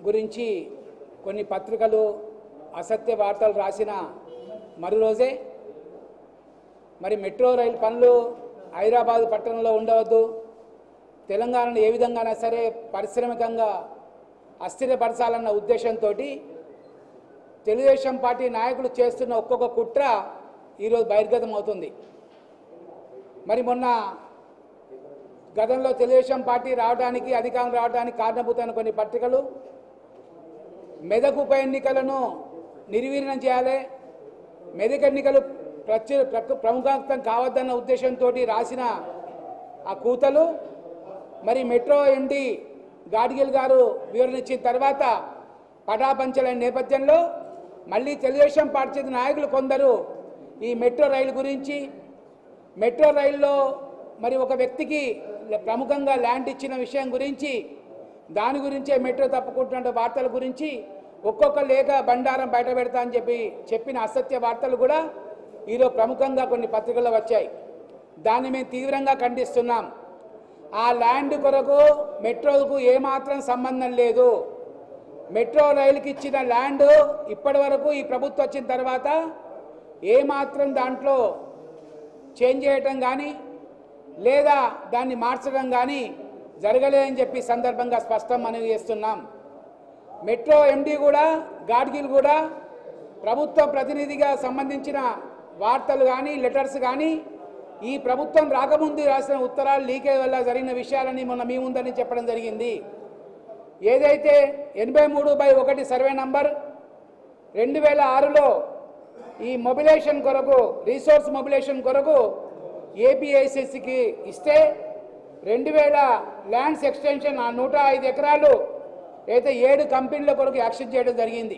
గురించి కొన్ని పత్రికలు అసత్య వార్తలు రాసిన మరు రోజే మరి మెట్రో రైలు పనులు హైదరాబాద్ పట్టణంలో ఉండవద్దు తెలంగాణను ఏ విధంగానైనా సరే పారిశ్రామికంగా అస్థిరపరచాలన్న ఉద్దేశంతో తెలుగుదేశం పార్టీ నాయకులు చేస్తున్న ఒక్కొక్క కుట్ర ఈరోజు బహిర్గతం అవుతుంది మరి మొన్న గతంలో తెలుగుదేశం పార్టీ రావడానికి అధికారం రావడానికి కారణభూతమైన కొన్ని పత్రికలు మెదక్ ఉప ఎన్నికలను నిర్వీర్యం చేయాలి మెదక్ ఎన్నికలు ప్రత్యే ప్ర- ప్రముఖాంతం కావద్దన్న ఉద్దేశంతో రాసిన ఆ కూతలు మరి మెట్రో ఎండి గాడ్గిల్ గారు వివరణ ఇచ్చిన తర్వాత పటాపంచలైన నేపథ్యంలో మళ్ళీ తెలుగుదేశం పార్టీ చెందిన నాయకులు కొందరు ఈ మెట్రో రైలు గురించి మెట్రో రైల్లో మరి ఒక వ్యక్తికి ప్రముఖంగా ల్యాండ్ ఇచ్చిన విషయం గురించి దాని గురించే మెట్రో తప్పుకుంటున్న వార్తల గురించి ఒక్కొక్క లేఖ బండారం బయట పెడతా అని చెప్పి చెప్పిన అసత్య వార్తలు కూడా ఈరోజు ప్రముఖంగా కొన్ని పత్రికల్లో వచ్చాయి దాన్ని మేము తీవ్రంగా ఖండిస్తున్నాం ఆ ల్యాండ్ కొరకు మెట్రోకు ఏమాత్రం సంబంధం లేదు మెట్రో రైలుకి ఇచ్చిన ల్యాండ్ ఇప్పటి వరకు ఈ ప్రభుత్వం వచ్చిన తర్వాత ఏమాత్రం దాంట్లో చేంజ్ చేయటం కానీ లేదా దాన్ని మార్చడం కానీ జరగలేదని చెప్పి ఈ సందర్భంగా స్పష్టం మనవి చేస్తున్నాం మెట్రో ఎండి కూడా గాడ్గిల్ కూడా ప్రభుత్వ ప్రతినిధిగా సంబంధించిన వార్తలు కానీ లెటర్స్ కానీ ఈ ప్రభుత్వం రాకముందు రాసిన ఉత్తరాలు లీకేజ్ వల్ల జరిగిన విషయాలని మొన్న మీ ముందని చెప్పడం జరిగింది ఏదైతే ఎనభై మూడు బై ఒకటి సర్వే నంబర్ రెండు వేల ఆరులో ఈ మొబిలైజేషన్ కొరకు రీసోర్స్ మొబిలైజేషన్ కొరకు ఏపీఐసిసికి ఇస్తే రెండు వేల ల్యాండ్స్ ఎక్స్టెన్షన్ ఆ నూట ఐదు ఎకరాలు అయితే ఏడు కంపెనీల కొరకు యాక్సెస్ చేయడం జరిగింది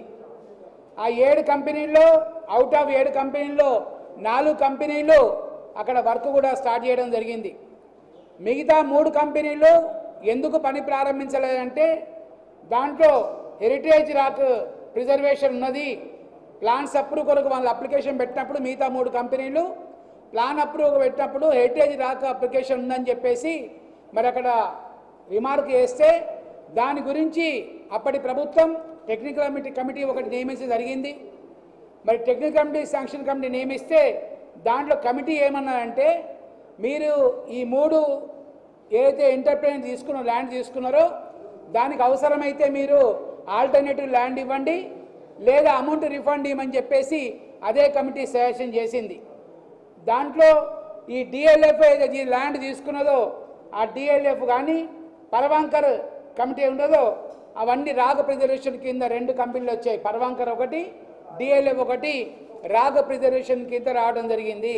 ఆ ఏడు కంపెనీల్లో అవుట్ ఆఫ్ ఏడు కంపెనీల్లో నాలుగు కంపెనీలు అక్కడ వర్క్ కూడా స్టార్ట్ చేయడం జరిగింది మిగతా మూడు కంపెనీలు ఎందుకు పని ప్రారంభించలేదంటే దాంట్లో హెరిటేజ్ రాక్ ప్రిజర్వేషన్ ఉన్నది ప్లాన్స్ అప్రూవ్ కొరకు వాళ్ళు అప్లికేషన్ పెట్టినప్పుడు మిగతా మూడు కంపెనీలు ప్లాన్ అప్రూవ్ పెట్టినప్పుడు హెరిటేజ్ రాక్ అప్లికేషన్ ఉందని చెప్పేసి మరి అక్కడ రిమార్క్ వేస్తే దాని గురించి అప్పటి ప్రభుత్వం టెక్నికల్ కమిటీ కమిటీ ఒకటి నియమించడం జరిగింది మరి టెక్నికల్ కమిటీ శాంక్షన్ కమిటీ నియమిస్తే దాంట్లో కమిటీ ఏమన్నారంటే మీరు ఈ మూడు ఏదైతే ఎంటర్ప్రైన్ తీసుకున్న ల్యాండ్ తీసుకున్నారో దానికి అవసరమైతే మీరు ఆల్టర్నేటివ్ ల్యాండ్ ఇవ్వండి లేదా అమౌంట్ రిఫండ్ ఇవ్వమని చెప్పేసి అదే కమిటీ సజెషన్ చేసింది దాంట్లో ఈ డిఎల్ఎఫ్ ఏదైతే ఈ ల్యాండ్ తీసుకున్నదో ఆ డిఎల్ఎఫ్ కానీ పరవాంకర్ కమిటీ ఉండదో అవన్నీ రాగ ప్రిజర్వేషన్ కింద రెండు కంపెనీలు వచ్చాయి పరవాంకర్ ఒకటి డిఎల్ఎఫ్ ఒకటి రాగ ప్రిజర్వేషన్ కింద రావడం జరిగింది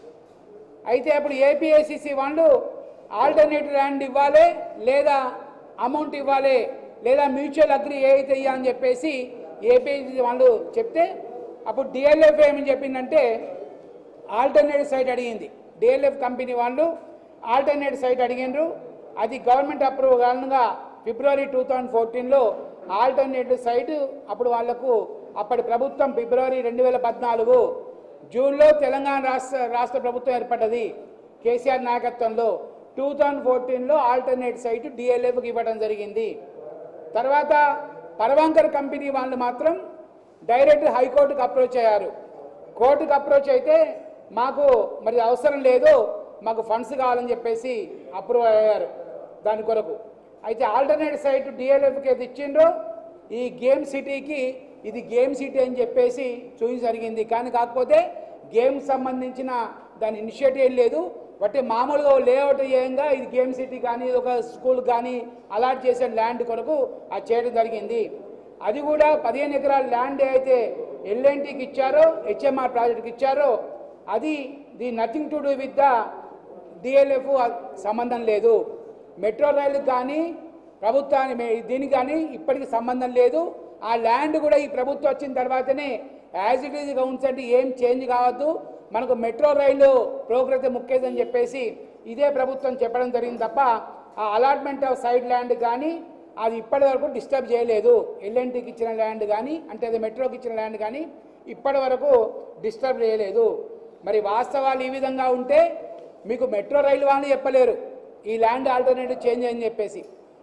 అయితే అప్పుడు ఏపీఐసిసి వాళ్ళు ఆల్టర్నేటివ్ ల్యాండ్ ఇవ్వాలి లేదా అమౌంట్ ఇవ్వాలి లేదా మ్యూచువల్ అగ్రి ఏ అయితే ఇయ్యాలని చెప్పేసి ఏపీఐసిసి వాళ్ళు చెప్తే అప్పుడు డిఎల్ఎఫ్ ఏమని చెప్పిందంటే ఆల్టర్నేటివ్ సైట్ అడిగింది డిఎల్ఎఫ్ కంపెనీ వాళ్ళు ఆల్టర్నేటివ్ సైట్ అడిగిండ్రు అది గవర్నమెంట్ అప్రూవ్ కారణంగా ఫిబ్రవరి టూ థౌజండ్ ఫోర్టీన్లో ఆల్టర్నేటివ్ సైట్ అప్పుడు వాళ్లకు అప్పటి ప్రభుత్వం ఫిబ్రవరి రెండు వేల పద్నాలుగు జూన్లో తెలంగాణ రాష్ట్ర రాష్ట్ర ప్రభుత్వం ఏర్పడ్డది కేసీఆర్ నాయకత్వంలో టూ థౌజండ్ ఫోర్టీన్లో ఆల్టర్నేట్ సైట్ డిఎల్ఎఫ్కి ఇవ్వడం జరిగింది తర్వాత పరవాంకర్ కంపెనీ వాళ్ళు మాత్రం డైరెక్ట్ హైకోర్టుకు అప్రోచ్ అయ్యారు కోర్టుకు అప్రోచ్ అయితే మాకు మరి అవసరం లేదు మాకు ఫండ్స్ కావాలని చెప్పేసి అప్రూవ్ అయ్యారు దాని కొరకు అయితే ఆల్టర్నేట్ సైట్ డిఎల్ఎఫ్కి ఏది ఇచ్చిండ్రో ఈ గేమ్ సిటీకి ఇది గేమ్ సిటీ అని చెప్పేసి చూసి జరిగింది కానీ కాకపోతే గేమ్ సంబంధించిన దాని ఇనిషియేటివ్ లేదు బట్టి మామూలుగా లేఅవుట్ చేయంగా ఇది గేమ్ సిటీ కానీ ఒక స్కూల్ కానీ అలాట్ చేసే ల్యాండ్ కొరకు అది చేయడం జరిగింది అది కూడా పదిహేను ఎకరాల ల్యాండ్ అయితే ఎల్ఎన్టీకి ఇచ్చారో హెచ్ఎంఆర్ ప్రాజెక్ట్కి ఇచ్చారో అది the nothing to do with the DLF సంబంధం లేదు మెట్రో రైలు కానీ ప్రభుత్వాన్ని మే- దీనికి కానీ ఇప్పటికి సంబంధం లేదు ఆ ల్యాండ్ కూడా ఈ ప్రభుత్వం వచ్చిన తర్వాతనే యాజ్ ఇట్ ఈజ్గా ఉంచండి ఏం చేంజ్ కావద్దు మనకు మెట్రో రైలు ప్రోగ్రెస్ ముఖ్యదని చెప్పేసి ఇదే ప్రభుత్వం చెప్పడం జరిగింది తప్ప ఆ అలాట్మెంట్ ఆఫ్ సైడ్ ల్యాండ్ కానీ అది ఇప్పటి వరకు డిస్టర్బ్ చేయలేదు ఎల్ఎన్టీకి ఇచ్చిన ల్యాండ్ కానీ అంటే అది మెట్రోకి ఇచ్చిన ల్యాండ్ కానీ ఇప్పటి వరకు డిస్టర్బ్ చేయలేదు మరి వాస్తవాలు ఈ విధంగా ఉంటే మీకు మెట్రో రైలు వాళ్ళు చెప్పలేరు ఈ ల్యాండ్ ఆల్టర్నేటివ్ చేంజ్ అని చెప్పేసి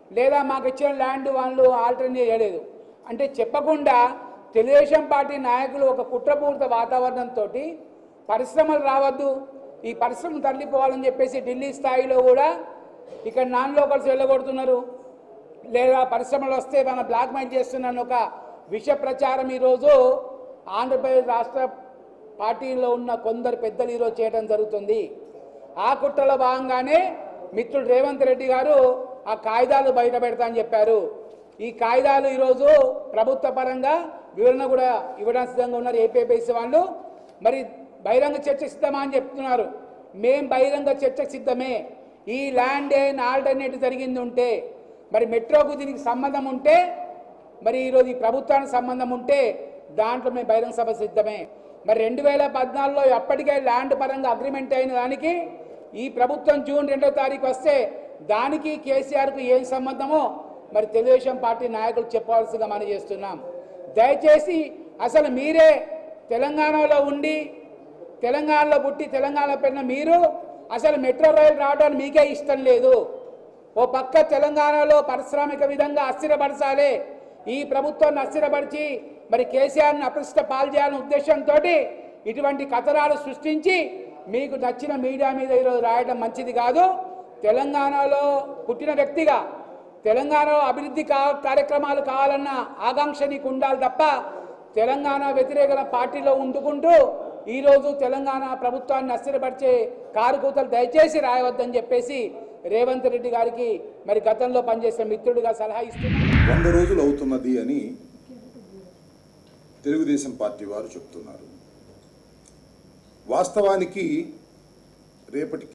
లేదా మాకు ఇచ్చిన ల్యాండ్ వాళ్ళు ఆల్టర్నేట్ చేయలేదు అంటే చెప్పకుండా తెలుగుదేశం పార్టీ నాయకులు ఒక కుట్రపూరిత వాతావరణంతో పరిశ్రమలు రావద్దు ఈ పరిశ్రమలు తరలిపోవాలని చెప్పేసి ఢిల్లీ స్థాయిలో కూడా ఇక్కడ నాన్ లోకల్స్ వెళ్ళగొడుతున్నారు లేదా పరిశ్రమలు వస్తే మన బ్లాక్మెయిల్ చేస్తున్నాను ఒక విష ప్రచారం ఈరోజు ఆంధ్రప్రదేశ్ రాష్ట్ర పార్టీలో ఉన్న కొందరు పెద్దలు ఈరోజు చేయడం జరుగుతుంది ఆ కుట్రలో భాగంగానే మిత్రుడు రేవంత్ రెడ్డి గారు ఆ కాగితాలు బయట పెడతా అని చెప్పారు ఈ కాగితాలు ఈరోజు ప్రభుత్వ పరంగా వివరణ కూడా ఇవ్వడానికి సిద్ధంగా ఉన్నారు ఏపీఎస్సీ వాళ్ళు మరి బహిరంగ చర్చ సిద్ధమా అని చెప్తున్నారు మేం బహిరంగ చర్చకు సిద్ధమే ఈ ల్యాండ్ అండ్ ఆల్టర్నేట్ జరిగింది ఉంటే మరి మెట్రోకు దీనికి సంబంధం ఉంటే మరి ఈరోజు ఈ ప్రభుత్వానికి సంబంధం ఉంటే దాంట్లో మేము బహిరంగ సభ సిద్ధమే మరి రెండు వేల పద్నాలుగులో అప్పటికే ల్యాండ్ పరంగా అగ్రిమెంట్ అయిన దానికి ఈ ప్రభుత్వం జూన్ రెండో తారీఖు వస్తే దానికి కేసీఆర్కు ఏం సంబంధమో మరి తెలుగుదేశం పార్టీ నాయకులు చెప్పవలసిగా మనం చేస్తున్నాం దయచేసి అసలు మీరే తెలంగాణలో ఉండి తెలంగాణలో పుట్టి తెలంగాణ పెట్టిన మీరు అసలు మెట్రో రైలు రావడానికి మీకే ఇష్టం లేదు ఓ పక్క తెలంగాణలో పారిశ్రామిక విధంగా అస్థిరపరచాలి ఈ ప్రభుత్వాన్ని అస్థిరపరిచి మరి కేసీఆర్ని అప్రతిష్ట పాలు చేయాలనే ఉద్దేశంతో ఇటువంటి కథనాలు సృష్టించి మీకు నచ్చిన మీడియా మీద ఈరోజు రాయడం మంచిది కాదు తెలంగాణలో పుట్టిన వ్యక్తిగా తెలంగాణలో అభివృద్ధి కా కార్యక్రమాలు కావాలన్న ఆకాంక్ష నీకు ఉండాలి తప్ప తెలంగాణ వ్యతిరేక పార్టీలో ఉండుకుంటూ ఈరోజు తెలంగాణ ప్రభుత్వాన్ని అస్థిరపరిచే కారుకూతలు దయచేసి రాయవద్దని చెప్పేసి రేవంత్ రెడ్డి గారికి మరి గతంలో పనిచేసిన మిత్రుడిగా సలహా ఇస్తున్నాను వంద రోజులు అవుతున్నది అని తెలుగుదేశం పార్టీ వారు చెప్తున్నారు వాస్తవానికి రేపటి